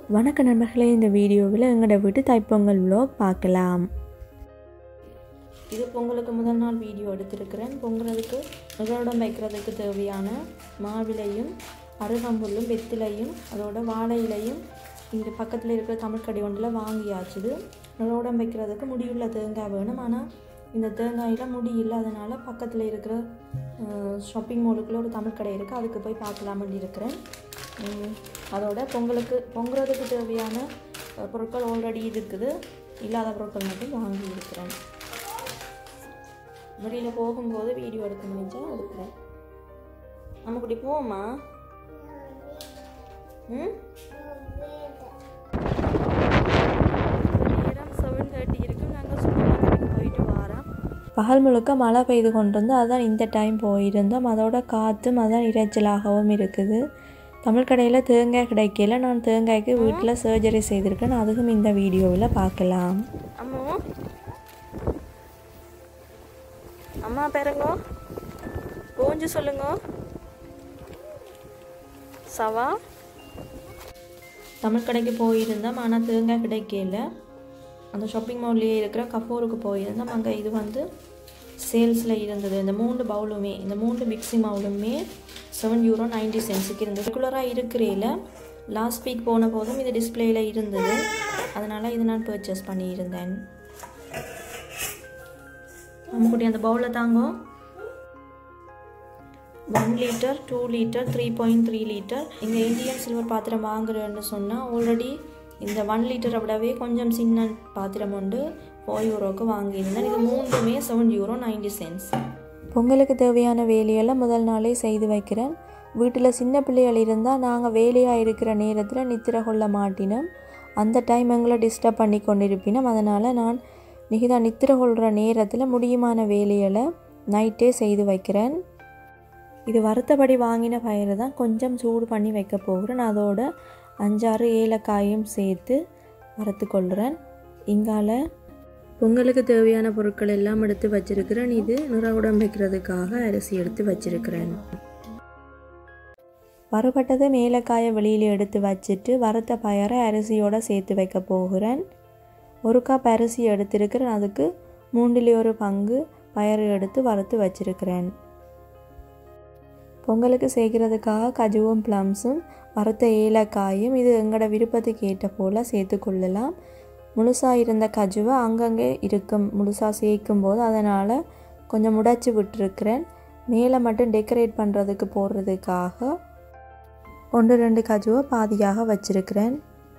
வணக்க நண்பர்களே இந்த வீடியோவில் எங்களோட வீட்டு தைப்பொங்கல் vlog பார்க்கலாம் இது பொங்கலுக்கு முதல் நாள் வீடியோ எடுத்திருக்கிறேன் பொங்கலுக்கு நிகழ்டம் வைக்கிறதுக்கு தேவையான மாவிலையும் அருகம்புல்லும் வெத்திலையும் அதோட வாழை இலையும் இங்கே பக்கத்தில் இருக்கிற தமிழ் கடை ஒன்றில் வாங்கியாச்சுது நிகழ்டம் வைக்கிறதுக்கு முடியுள்ள தேங்காய் வேணும் ஆனால் இந்த தேங்காயில் முடி இல்லாதனால பக்கத்தில் இருக்கிற ஷாப்பிங் மாலுக்குள்ள ஒரு தமிழ் கடை இருக்குது அதுக்கு போய் பார்க்கலாம்னு இருக்கிறேன் உம், அதோட பொங்கலுக்கு பொங்குறதுக்கு தேவையான அஹ், பொருட்கள் ஆல்ரெடி இருக்குது இல்லாத பொருட்கள் மட்டும் வாங்கி இருக்கிறேன் வெளியில் போகும்போது வீடியோ எடுக்க முடிஞ்சா எடுக்கிறேன் நம்ம கூட்டி போவோமா ம் நேரம் செவன் தேர்ட்டி இருக்கும் நாங்கள் சூப்பர் மார்க்கெட்டுக்கு போயிட்டு வரோம் பகல் முழுக்க மழை பெய்து கொண்டிருந்து அதான் இந்த டைம் போயிருந்தோம் அதோட காற்றும் அதான் இரைச்சலாகவும் இருக்குது தமிழ் கடையில் தேங்காய் கிடைக்கல நான் தேங்காய்க்கு வீட்டில் சர்ஜரி செய்திருக்கேன் அதுவும் இந்த வீடியோவில் பார்க்கலாம் அம்மா அம்மா பேருங்கோ போஞ்சு சொல்லுங்க சவா தமிழ் கடைக்கு போயிருந்தோம் ஆனால் தேங்காய் கிடைக்கல அந்த ஷாப்பிங் மால்லேயே இருக்கிற கஃபோருக்கு போயிருந்தோம் அங்கே இது வந்து சேல்ஸில் இருந்தது இந்த மூன்று பவுலுமே இந்த மூன்று மிக்ஸி பவுலுமே செவன் யூரோ நைன்டி சென்ஸுக்கு இருந்தது ரெகுலராக இருக்கிறேல லாஸ்ட் வீக் போன போதும் இது டிஸ்பிளேயில் இருந்தது அதனால் இது நான் பர்ச்சேஸ் பண்ணியிருந்தேன் அம்முக்குட்டி அந்த பவுலில் தாங்கோ one litre two litre three point three litre இங்கே இந்தியன் சில்வர் பாத்திரம் வாங்குறேன்னு சொன்னால் ஆல்ரெடி இந்த ஒன் லிட்டரை விடவே கொஞ்சம் சின்ன பாத்திரம் உண்டு ஃபோர் யூரோக்கு வாங்கியிருந்தேன் இது மூன்றுமே செவன் யூரோ நைன்டி சென்ஸ் பொங்கலுக்கு தேவையான வேலையெல்லாம் முதல் நாளே செய்து வைக்கிறேன் வீட்டில் சின்ன பிள்ளைகள் இருந்தால் நாங்கள் வேலையாக இருக்கிற நேரத்தில் நித்திர கொள்ள மாட்டினோம் அந்த டைம் எங்களை டிஸ்டர்ப் பண்ணி கொண்டிருப்பினோம் அதனால் நான் நிகிதா நித்திர கொள்கிற நேரத்தில் முடியுமான வேலைகளை நைட்டே செய்து வைக்கிறேன் இது வறுத்தபடி வாங்கின பயிரை தான் கொஞ்சம் சூடு பண்ணி வைக்க போகிறேன் அதோட அஞ்சாறு ஏலக்காயும் சேர்த்து வறுத்து கொள்கிறேன் இங்கால பொங்கலுக்கு தேவையான பொருட்கள் எல்லாம் எடுத்து வச்சிருக்கிறேன் இது நிறகுடம் வைக்கிறதுக்காக அரிசி எடுத்து வச்சிருக்கிறேன் வறுபட்டது மேலக்காயை வெளியில் எடுத்து வச்சுட்டு வறுத்த பயரை அரிசியோட சேர்த்து வைக்க போகிறேன் ஒரு கப் அரிசி எடுத்திருக்கிறேன் அதுக்கு மூன்றிலே ஒரு பங்கு பயறு எடுத்து வறுத்து வச்சிருக்கிறேன் பொங்கலுக்கு சேர்க்கறதுக்காக கஜுவும் ப்ளம்ஸும் வறுத்த ஏலக்காயும் இது எங்களோட விருப்பத்துக்கு ஏற்ற போல் சேர்த்து கொள்ளலாம் முழுசாக இருந்த கஜுவை அங்கங்கே இருக்கும் முழுசாக சேர்க்கும் போது அதனால் கொஞ்சம் முடைச்சி விட்டுருக்கிறேன் மேலே மட்டும் டெக்கரேட் பண்ணுறதுக்கு போடுறதுக்காக ஒன்று ரெண்டு கஜுவை பாதியாக வச்சிருக்கிறேன்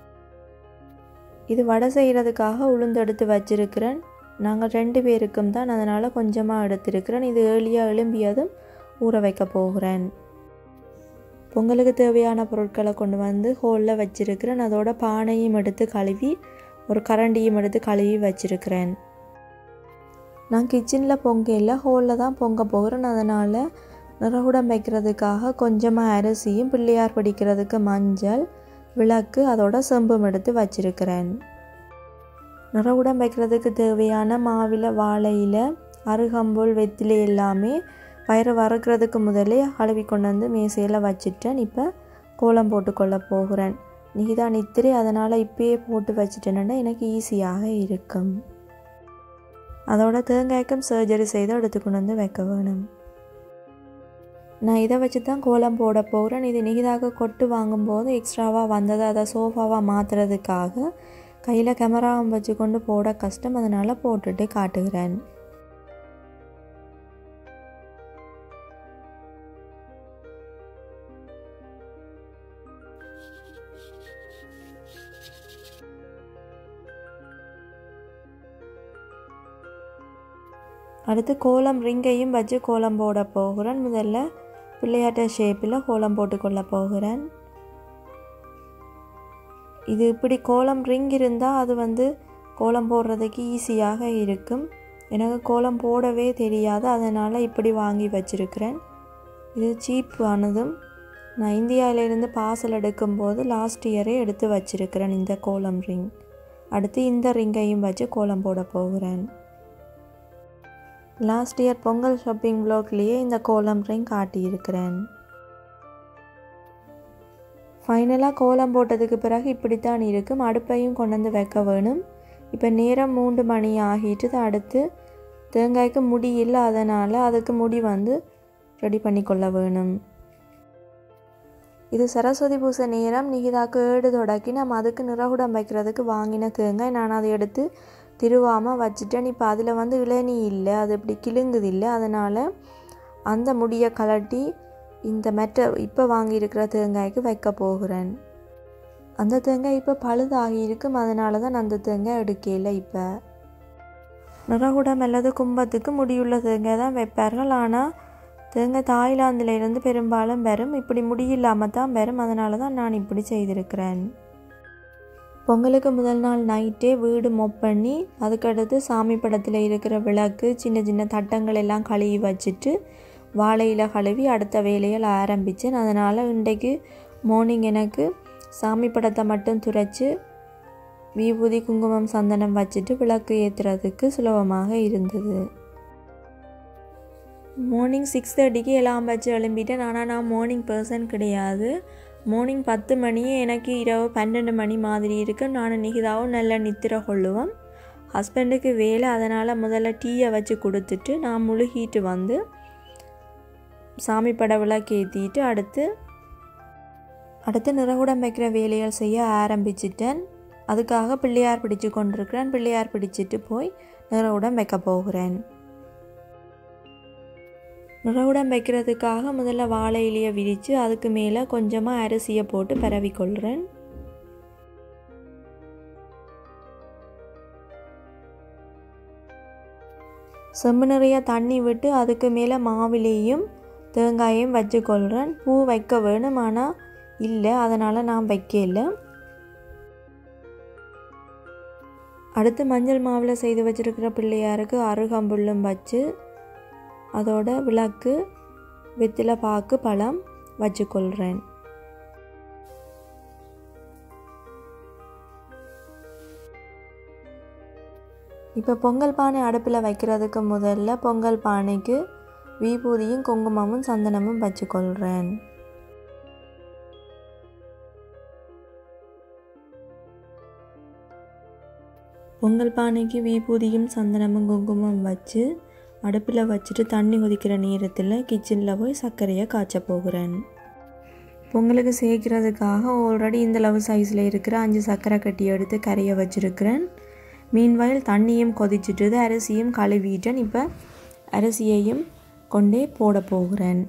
இது வடை செய்கிறதுக்காக உளுந்தெடுத்து வச்சிருக்கிறேன் நாங்கள் ரெண்டு பேருக்கும் தான் அதனால் கொஞ்சமாக எடுத்திருக்கிறேன் இது ஏர்லியாக எழும்பியதும் ஊற வைக்க போகிறேன் பொங்கலுக்கு தேவையான பொருட்களை கொண்டு வந்து ஹோலில் வச்சிருக்கிறேன் அதோட பானையும் எடுத்து கழுவி ஒரு கரண்டியும் எடுத்து கழுவி வச்சிருக்கிறேன் நான் கிச்சனில் பொங்கையில் ஹோலில் தான் பொங்க போகிறேன் அதனால் நிறகுடம் வைக்கிறதுக்காக கொஞ்சமாக அரிசியும் பிள்ளையார் படிக்கிறதுக்கு மஞ்சள் விளக்கு அதோட செம்பும் எடுத்து வச்சிருக்கிறேன் நிறகுடம் வைக்கிறதுக்கு தேவையான மாவில வாழையில் அருகம்புல் வெத்திலை எல்லாமே பயிரை வறுக்கிறதுக்கு முதலே கழுவி கொண்டு வந்து மேசையில் வச்சுட்டேன் இப்போ கோலம் போட்டுக்கொள்ள போகிறேன் நிகிதா நித்திரை அதனால் இப்பயே போட்டு வச்சுட்டேன்னா எனக்கு ஈஸியாக இருக்கும் அதோட தேங்காய்க்கும் சர்ஜரி செய்து எடுத்து கொண்டு வந்து வைக்க வேணும் நான் இதை வச்சு தான் கோலம் போட போகிறேன் இது நிகிதாக கொட்டு வாங்கும்போது எக்ஸ்ட்ராவாக வந்தது அதை சோஃபாவாக மாற்றுறதுக்காக கையில் கேமராவும் வச்சு கொண்டு போட கஷ்டம் அதனால் போட்டுட்டு காட்டுகிறேன் அடுத்து கோலம் ரிங்கையும் வச்சு கோலம் போட போகிறேன் முதல்ல பிள்ளையாட்ட ஷேப்பில் கோலம் போட்டுக்கொள்ள போகிறேன் இது இப்படி கோலம் ரிங் இருந்தால் அது வந்து கோலம் போடுறதுக்கு ஈஸியாக இருக்கும் எனக்கு கோலம் போடவே தெரியாது அதனால் இப்படி வாங்கி வச்சிருக்கிறேன் இது சீப் ஆனதும் நான் இந்தியாவிலேருந்து பார்சல் எடுக்கும்போது லாஸ்ட் இயரே எடுத்து வச்சிருக்கிறேன் இந்த கோலம் ரிங் அடுத்து இந்த ரிங்கையும் வச்சு கோலம் போட போகிறேன் லாஸ்ட் இயர் பொங்கல் ஷாப்பிங் வ்ளாக்லேயே இந்த கோலம் ரிங் காட்டியிருக்கிறேன் ஃபைனலாக கோலம் போட்டதுக்கு பிறகு இப்படித்தான் இருக்கும் அடுப்பையும் கொண்டு வந்து வைக்க வேணும் இப்போ நேரம் மூன்று மணி ஆகிட்டு அடுத்து தேங்காய்க்கு முடி இல்லாதனால அதுக்கு முடி வந்து ரெடி பண்ணி கொள்ள வேணும் இது சரஸ்வதி பூசை நேரம் நிகிதாக்கு ஏடு தொடக்கி நம்ம அதுக்கு நிறகுடம் வைக்கிறதுக்கு வாங்கின தேங்காய் நான் அதை எடுத்து திருவாமல் வச்சுட்டேன் இப்போ அதில் வந்து இளநீ இல்லை அது இப்படி கிழுங்குது இல்லை அதனால் அந்த முடியை கலட்டி இந்த மெட்ட இப்போ வாங்கியிருக்கிற தேங்காய்க்கு வைக்க போகிறேன் அந்த தேங்காய் இப்போ பழுதாகி இருக்கும் அதனால தான் அந்த தேங்காய் எடுக்கல இப்போ நிறகுடம் அல்லது கும்பத்துக்கு முடியுள்ள தேங்காய் தான் வைப்பார்கள் ஆனால் தேங்காய் தாய்லாந்தில் இருந்து பெரும்பாலும் வரும் இப்படி முடியில்லாமல் தான் வரும் அதனால தான் நான் இப்படி செய்திருக்கிறேன் பொங்கலுக்கு முதல் நாள் நைட்டே வீடு மொப் பண்ணி அதுக்கடுத்து சாமி படத்தில் இருக்கிற விளக்கு சின்ன சின்ன தட்டங்கள் எல்லாம் கழுவி வச்சுட்டு வாழையில் கழுவி அடுத்த வேலையில் ஆரம்பித்தேன் அதனால் இன்றைக்கு மார்னிங் எனக்கு சாமி படத்தை மட்டும் துரைச்சி விபூதி குங்குமம் சந்தனம் வச்சுட்டு விளக்கு ஏற்றுறதுக்கு சுலபமாக இருந்தது மார்னிங் சிக்ஸ் தேர்ட்டிக்கு எல்லாம் வச்சு எழும்பிட்டேன் ஆனால் நான் மார்னிங் பர்சன் கிடையாது மார்னிங் பத்து மணியே எனக்கு இரவு பன்னெண்டு மணி மாதிரி இருக்கு நான் நிகிதாவும் நல்லா நித்திர கொள்ளுவோம் ஹஸ்பண்டுக்கு வேலை அதனால் முதல்ல டீயை வச்சு கொடுத்துட்டு நான் முழுகிட்டு வந்து சாமி பட விளக்கு ஏற்றிட்டு அடுத்து அடுத்து நிறகுடம் வைக்கிற வேலைகள் செய்ய ஆரம்பிச்சிட்டேன் அதுக்காக பிள்ளையார் பிடிச்சு கொண்டிருக்கிறேன் பிள்ளையார் பிடிச்சிட்டு போய் நிறகுடம் வைக்க போகிறேன் நிறகுடம் வைக்கிறதுக்காக முதல்ல வாழை இலையை விரித்து அதுக்கு மேலே கொஞ்சமாக அரிசியை போட்டு பரவி கொள்கிறேன் செம்பு நிறைய தண்ணி விட்டு அதுக்கு மேலே மாவிலையும் தேங்காயும் வச்சு கொள்கிறேன் பூ வைக்க வேணும் ஆனால் இல்லை அதனால் நான் வைக்கல அடுத்து மஞ்சள் மாவில் செய்து வச்சுருக்கிற பிள்ளையாருக்கு அருகம்புல்லும் வச்சு அதோட விளக்கு வெத்தில பாக்கு பழம் வச்சுக்கொள்கிறேன் இப்போ பொங்கல் பானை அடுப்பில் வைக்கிறதுக்கு முதல்ல பொங்கல் பானைக்கு விபூதியும் குங்குமமும் சந்தனமும் வச்சுக்கொள்கிறேன் பொங்கல் பானைக்கு விபூதியும் சந்தனமும் குங்குமம் வச்சு அடுப்பில் வச்சுட்டு தண்ணி கொதிக்கிற நேரத்தில் கிச்சனில் போய் சர்க்கரையை காய்ச்ச போகிறேன் பொங்கலுக்கு சேர்க்கிறதுக்காக ஆல்ரெடி இந்த அளவு சைஸில் இருக்கிற அஞ்சு சர்க்கரை கட்டி எடுத்து கரையை வச்சுருக்கிறேன் மீன்வாயில் தண்ணியும் கொதிச்சுட்டு அரிசியும் கழுவிட்டேன் இப்போ அரிசியையும் கொண்டே போட போகிறேன்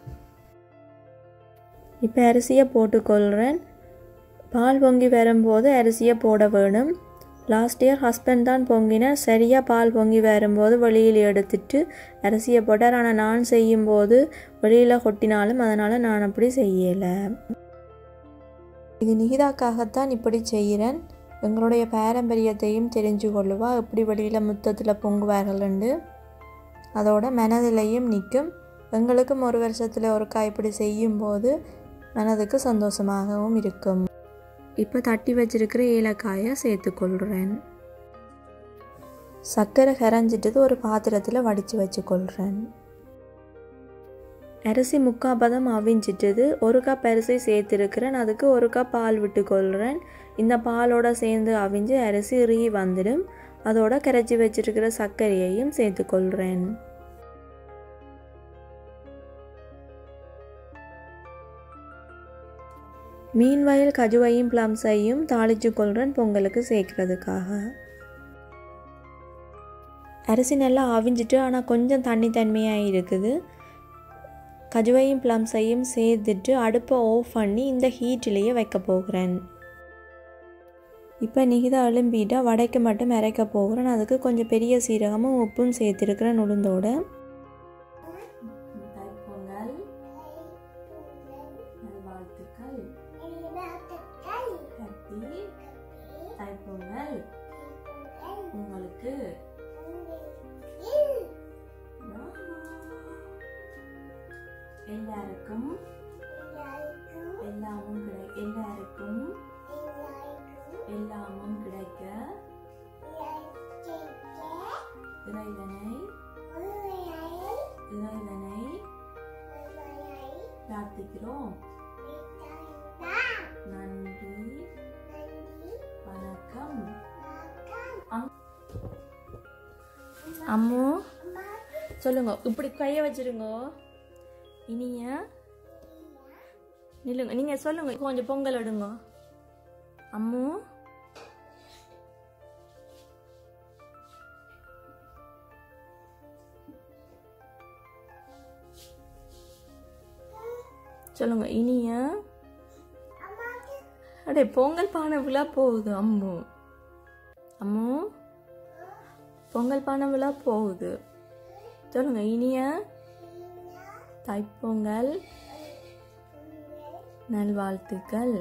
இப்போ அரிசியை போட்டுக்கொள்கிறேன் பால் பொங்கி வரும்போது அரிசியை போட வேணும் லாஸ்ட் இயர் ஹஸ்பண்ட் தான் பொங்கினார் சரியாக பால் பொங்கி வரும்போது வெளியில் எடுத்துட்டு அரிசியை போட்டார் ஆனால் நான் செய்யும்போது வெளியில் கொட்டினாலும் அதனால் நான் அப்படி செய்யலை இது நிகிதாக்காகத்தான் இப்படி செய்கிறேன் எங்களுடைய பாரம்பரியத்தையும் தெரிஞ்சு கொள்ளுவா எப்படி வெளியில் முத்தத்தில் பொங்குவார்கள்ண்டு அதோட மனதிலையும் நிற்கும் எங்களுக்கும் ஒரு வருஷத்தில் ஒருக்கா இப்படி செய்யும்போது மனதுக்கு சந்தோஷமாகவும் இருக்கும் இப்போ தட்டி வச்சிருக்கிற ஏலக்காயை சேர்த்துக்கொள்கிறேன் சர்க்கரை கரைஞ்சிட்டது ஒரு பாத்திரத்தில் வடித்து வச்சுக்கொள்கிறேன் அரிசி முக்கால் பதம் அவிஞ்சிட்டது ஒரு கப் அரிசி சேர்த்துருக்கிறேன் அதுக்கு ஒரு கப் பால் விட்டுக்கொள்கிறேன் இந்த பாலோட சேர்ந்து அவிஞ்சு அரிசி இறுகி வந்துடும் அதோட கரைச்சி வச்சிருக்கிற சர்க்கரையையும் சேர்த்துக்கொள்கிறேன் மீன்வயல் கஜுவையும் பிளம்ஸையும் தாளிச்சு கொள்கிறேன் பொங்கலுக்கு சேர்க்கறதுக்காக அரிசி நல்லா அவிஞ்சிட்டு ஆனால் கொஞ்சம் தண்ணி தன்மையாக இருக்குது கஜுவையும் ப்ளம்ஸையும் சேர்த்துட்டு அடுப்பை ஆஃப் பண்ணி இந்த ஹீட்டிலேயே வைக்க போகிறேன் இப்போ நிகிதா எழும்பிட்டா வடைக்கு மட்டும் இறக்க போகிறேன் அதுக்கு கொஞ்சம் பெரிய சீரகமும் உப்பும் சேர்த்துருக்கிறேன் உளுந்தோட பொங்கல் நல்வாழ்த்துக்கள் ஹாப்பி தைப்பொங்கல் உங்களுக்கு எல்லாருக்கும் எல்லாமும் கிடை எல்லாருக்கும் எல்லாமும் கிடைக்க இறைவனை இறைவனை பிரார்த்திக்கிறோம் அம்மு சொல்லுங்க இப்படி கையை வச்சிருங்க இனிய நில்லுங்க நீங்க சொல்லுங்க கொஞ்சம் பொங்கல் எடுங்க அம்மு சொல்லுங்க இனிய அடே பொங்கல் பானை விழா போகுது அம்மு அம்மு பொங்கல் பானை விழா போகுது சொல்லுங்க இனிய தைப்பொங்கல் நல்வாழ்த்துக்கள்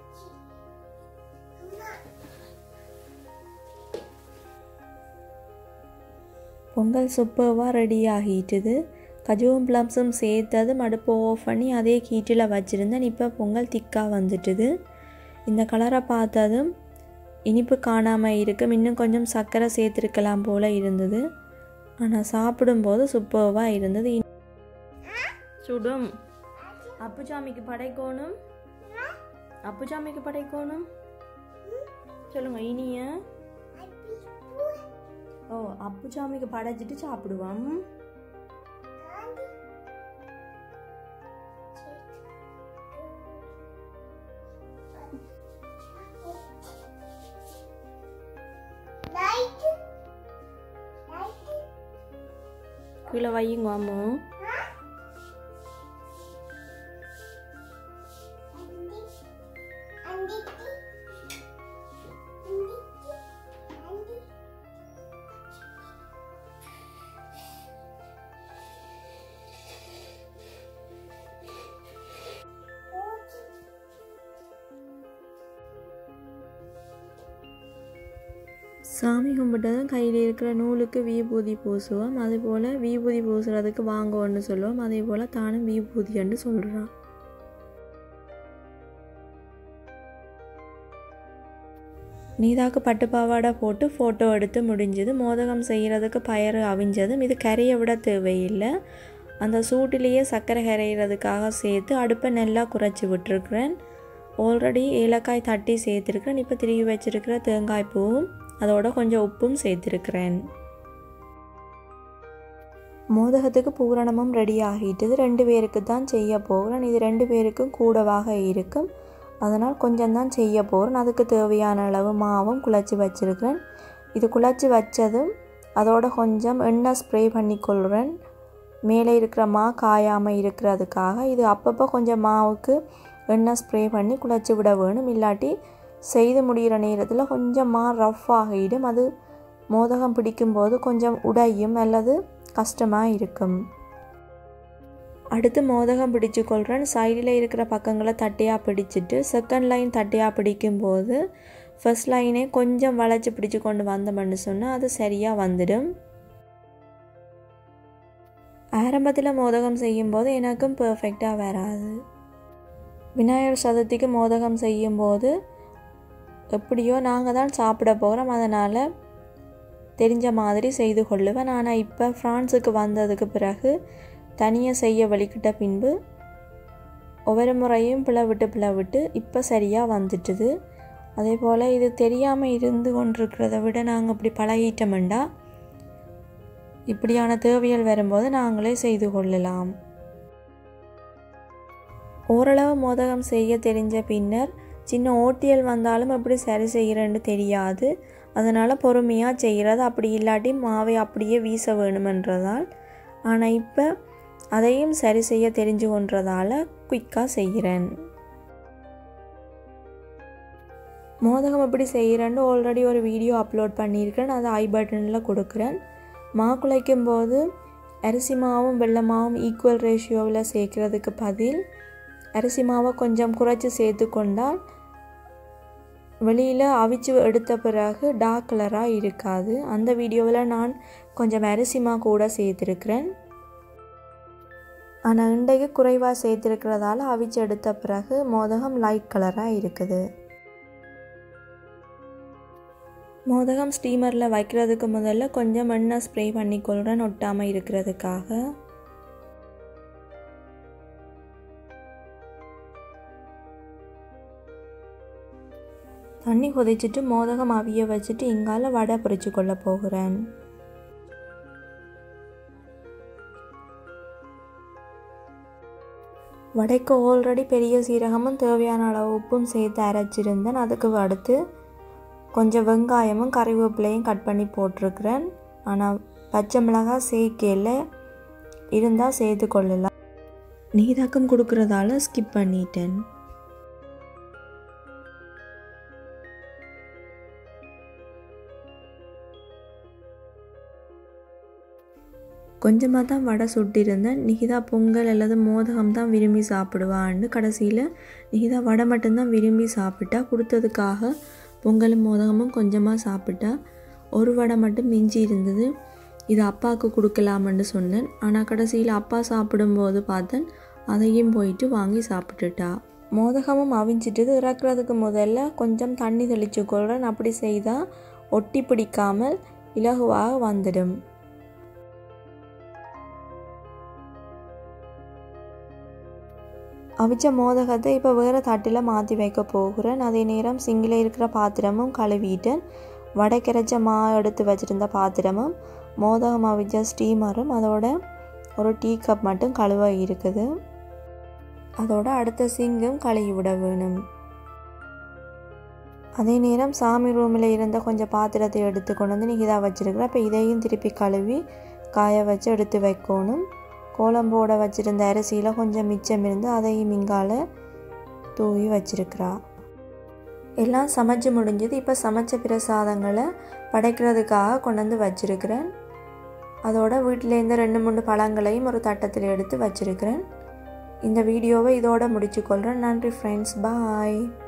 பொங்கல் சூப்பராக ரெடி ஆகிட்டுது கஜுவும் ப்ளம்ஸும் சேர்த்ததும் அடுப்பை ஆஃப் பண்ணி அதே கீட்டில் வச்சுருந்தேன் இப்போ பொங்கல் திக்காக வந்துட்டுது இந்த கலரை பார்த்ததும் இனிப்பு காணாமல் இருக்கும் இன்னும் கொஞ்சம் சர்க்கரை சேர்த்துருக்கலாம் போல் இருந்தது ஆனால் சாப்பிடும்போது சூப்பராக இருந்தது சுடும் அப்புச்சாமிக்கு படைக்கோணும் அப்புச்சாமிக்கு படைக்கோணும் சொல்லுங்க இனிய ஓ அப்புச்சாமிக்கு படைச்சிட்டு சாப்பிடுவான் கீழே வையுங்க அம்மு சாமி கும்பிட்டதும் கையில் இருக்கிற நூலுக்கு விபூதி பூசுவோம் அதே போல் விபூதி பூசுறதுக்கு வாங்குவோன்னு சொல்லுவோம் அதே போல் தானும் விபூதின்னு சொல்கிறான் நீதாக்கு பட்டு பாவாடை போட்டு ஃபோட்டோ எடுத்து முடிஞ்சது மோதகம் செய்கிறதுக்கு பயறு அவிஞ்சதும் இது கரையை விட தேவையில்லை அந்த சூட்டிலேயே சர்க்கரை கரைகிறதுக்காக சேர்த்து அடுப்பை நல்லா குறைச்சி விட்டுருக்குறேன் ஆல்ரெடி ஏலக்காய் தட்டி சேர்த்துருக்குறேன் இப்போ திரும்பி வச்சிருக்கிற தேங்காய் பூவும் அதோட கொஞ்சம் உப்பும் சேர்த்துருக்குறேன் மோதகத்துக்கு பூரணமும் ரெடி ஆகிட்டது ரெண்டு பேருக்கு தான் செய்ய போகிறேன் இது ரெண்டு பேருக்கும் கூடவாக இருக்கும் அதனால் கொஞ்சம் தான் செய்ய போகிறேன் அதுக்கு தேவையான அளவு மாவும் குழச்சி வச்சுருக்கிறேன் இது குழச்சி வச்சதும் அதோட கொஞ்சம் எண்ணெய் ஸ்ப்ரே பண்ணிக்கொள்கிறேன் மேலே இருக்கிற மா காயாமல் இருக்கிறதுக்காக இது அப்பப்போ கொஞ்சம் மாவுக்கு எண்ணெய் ஸ்ப்ரே பண்ணி குழச்சி விட வேணும் இல்லாட்டி செய்து முடிகிற நேரத்தில் கொஞ்சம் மா ரஃப் ஆகிடும் அது மோதகம் பிடிக்கும்போது கொஞ்சம் உடையும் அல்லது கஷ்டமாக இருக்கும் அடுத்து மோதகம் பிடிச்சு கொள்கிறேன் சைடில் இருக்கிற பக்கங்களை தட்டையாக பிடிச்சிட்டு செகண்ட் லைன் தட்டையாக பிடிக்கும்போது ஃபர்ஸ்ட் லைனே கொஞ்சம் வளைச்சி பிடிச்சு கொண்டு வந்தோம்னு சொன்னால் அது சரியாக வந்துடும் ஆரம்பத்தில் மோதகம் செய்யும்போது எனக்கும் பர்ஃபெக்டாக வராது விநாயகர் சதுர்த்திக்கு மோதகம் செய்யும்போது எப்படியோ நாங்கள் தான் சாப்பிட போகிறோம் அதனால் தெரிஞ்ச மாதிரி செய்து கொள்ளுவேன் ஆனால் இப்போ ஃப்ரான்ஸுக்கு வந்ததுக்கு பிறகு தனியாக செய்ய வலிக்கிட்ட பின்பு ஒவ்வொரு முறையும் பிளவிட்டு பிளவிட்டு இப்போ சரியாக வந்துட்டுது அதே போல் இது தெரியாமல் இருந்து கொண்டிருக்கிறத விட நாங்கள் இப்படி பழகிட்டோம்டா இப்படியான தேவைகள் வரும்போது நாங்களே செய்து கொள்ளலாம் ஓரளவு மோதகம் செய்ய தெரிஞ்ச பின்னர் சின்ன ஓட்டியல் வந்தாலும் எப்படி சரி செய்கிறேன்னு தெரியாது அதனால் பொறுமையாக செய்கிறது அப்படி இல்லாட்டி மாவை அப்படியே வீச வேணுமென்றதால் ஆனால் இப்போ அதையும் சரி செய்ய தெரிஞ்சு கொன்றதால் குயிக்காக செய்கிறேன் மோதகம் எப்படி செய்கிறேன்னு ஆல்ரெடி ஒரு வீடியோ அப்லோட் பண்ணியிருக்கேன் அதை ஐ பட்டனில் கொடுக்குறேன் மா குலைக்கும் போது அரிசி மாவும் வெள்ளை மாவும் ஈக்குவல் ரேஷியோவில் சேர்க்கறதுக்கு பதில் அரிசி மாவை கொஞ்சம் குறைச்சி சேர்த்து கொண்டால் வெளியில் அவிச்சு எடுத்த பிறகு டார்க் கலராக இருக்காது அந்த வீடியோவில் நான் கொஞ்சம் அரிசி மா கூட சேர்த்துருக்கிறேன் ஆனால் இன்றைக்கு குறைவாக சேர்த்துருக்கிறதால அவிச்சு எடுத்த பிறகு மோதகம் லைட் கலராக இருக்குது மோதகம் ஸ்டீமரில் வைக்கிறதுக்கு முதல்ல கொஞ்சம் எண்ணெய் ஸ்ப்ரே பண்ணிக்கொள்கிறேன் ஒட்டாமல் இருக்கிறதுக்காக தண்ணி கொதிச்சிட்டு மோதகம் அவிய வச்சுட்டு இங்கால வடை பொரிச்சு கொள்ள போகிறேன் வடைக்கு ஆல்ரெடி பெரிய சீரகமும் தேவையான அளவு உப்பும் சேர்த்து அரைச்சிருந்தேன் அதுக்கு அடுத்து கொஞ்சம் வெங்காயமும் கறிவேப்பிலையும் கட் பண்ணி போட்டிருக்கிறேன் ஆனால் பச்சை மிளகாய் சேர்க்கையில் இருந்தால் சேர்த்து கொள்ளலாம் நீதாக்கம் கொடுக்குறதால ஸ்கிப் பண்ணிட்டேன் கொஞ்சமாக தான் வடை சுட்டிருந்தேன் நிகிதா பொங்கல் அல்லது மோதகம் தான் விரும்பி சாப்பிடுவான்னு கடைசியில் நிகிதா வடை மட்டும்தான் விரும்பி சாப்பிட்டா கொடுத்ததுக்காக பொங்கலும் மோதகமும் கொஞ்சமாக சாப்பிட்டா ஒரு வடை மட்டும் மிஞ்சி இருந்தது இது அப்பாவுக்கு கொடுக்கலாமன்னு சொன்னேன் ஆனால் கடைசியில் அப்பா சாப்பிடும்போது பார்த்தேன் அதையும் போயிட்டு வாங்கி சாப்பிட்டுட்டா மோதகமும் அவிஞ்சிட்டு இறக்குறதுக்கு முதல்ல கொஞ்சம் தண்ணி தெளிச்சு கொள்கிறேன் அப்படி செய்தால் ஒட்டி பிடிக்காமல் இலகுவாக வந்துடும் அவிச்ச மோதகத்தை இப்போ வேறு தட்டில் மாற்றி வைக்க போகிறேன் அதே நேரம் சிங்கில் இருக்கிற பாத்திரமும் கழுவிட்டேன் வடைக்கரைச்ச மா எடுத்து வச்சுருந்த பாத்திரமும் மோதகம் அவிச்ச ஸ்டீமரும் அதோட ஒரு டீ கப் மட்டும் கழுவ இருக்குது அதோட அடுத்த சிங்கும் கழுவி விட வேணும் அதே நேரம் சாமி ரூமில் இருந்த கொஞ்சம் பாத்திரத்தை எடுத்து கொண்டு வந்து நிகிதா வச்சுருக்கிறேன் அப்போ இதையும் திருப்பி கழுவி காய வச்சு எடுத்து வைக்கணும் கோலம்போட வச்சுருந்த அரிசியில் கொஞ்சம் மிச்சம் இருந்து அதையும் இங்கால தூவி வச்சிருக்கிறா எல்லாம் சமைச்சு முடிஞ்சது இப்போ சமைச்ச பிரசாதங்களை படைக்கிறதுக்காக கொண்டு வந்து வச்சுருக்கிறேன் அதோட வீட்டிலேருந்து ரெண்டு மூணு பழங்களையும் ஒரு தட்டத்தில் எடுத்து வச்சுருக்கிறேன் இந்த வீடியோவை இதோட முடிச்சுக்கொள்கிறேன் நன்றி ஃப்ரெண்ட்ஸ் பாய்